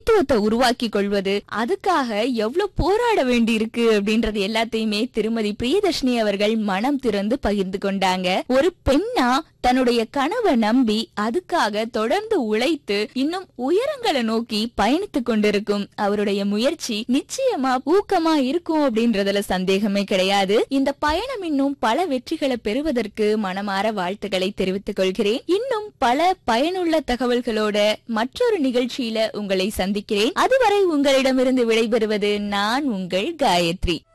தத்துவத்தை உருவாக்கி கொள்வது அதுக்காக எவ்வளவு போராட வேண்டி இருக்கு அப்படின்றது எல்லாத்தையுமே திருமதி பிரியதர்ஷினி அவர்கள் மனம் திறந்து பகிர்ந்து கொண்டாங்க ஒரு பெண்ணா தன்னுடைய கனவை நம்பி அதுக்காக தொடர்ந்து உழைத்து இன்னும் உயரங்களை நோக்கி பயணித்துக் கொண்டிருக்கும் அவருடைய முயற்சி நிச்சயமா ஊக்கமா இருக்கும் அப்படின்றதுல சந்தேகமே கிடையாது இந்த பயணம் இன்னும் பல வெற்றிகளை பெறுவதற்கு மனமாற வாழ்த்துக்களை தெரிவித்துக் கொள்கிறேன் இன்னும் பல பயனுள்ள தகவல்களோட மற்றொரு நிகழ்ச்சியில உங்களை சந்திக்கிறேன் அதுவரை உங்களிடமிருந்து விடைபெறுவது நான் உங்கள் காயத்ரி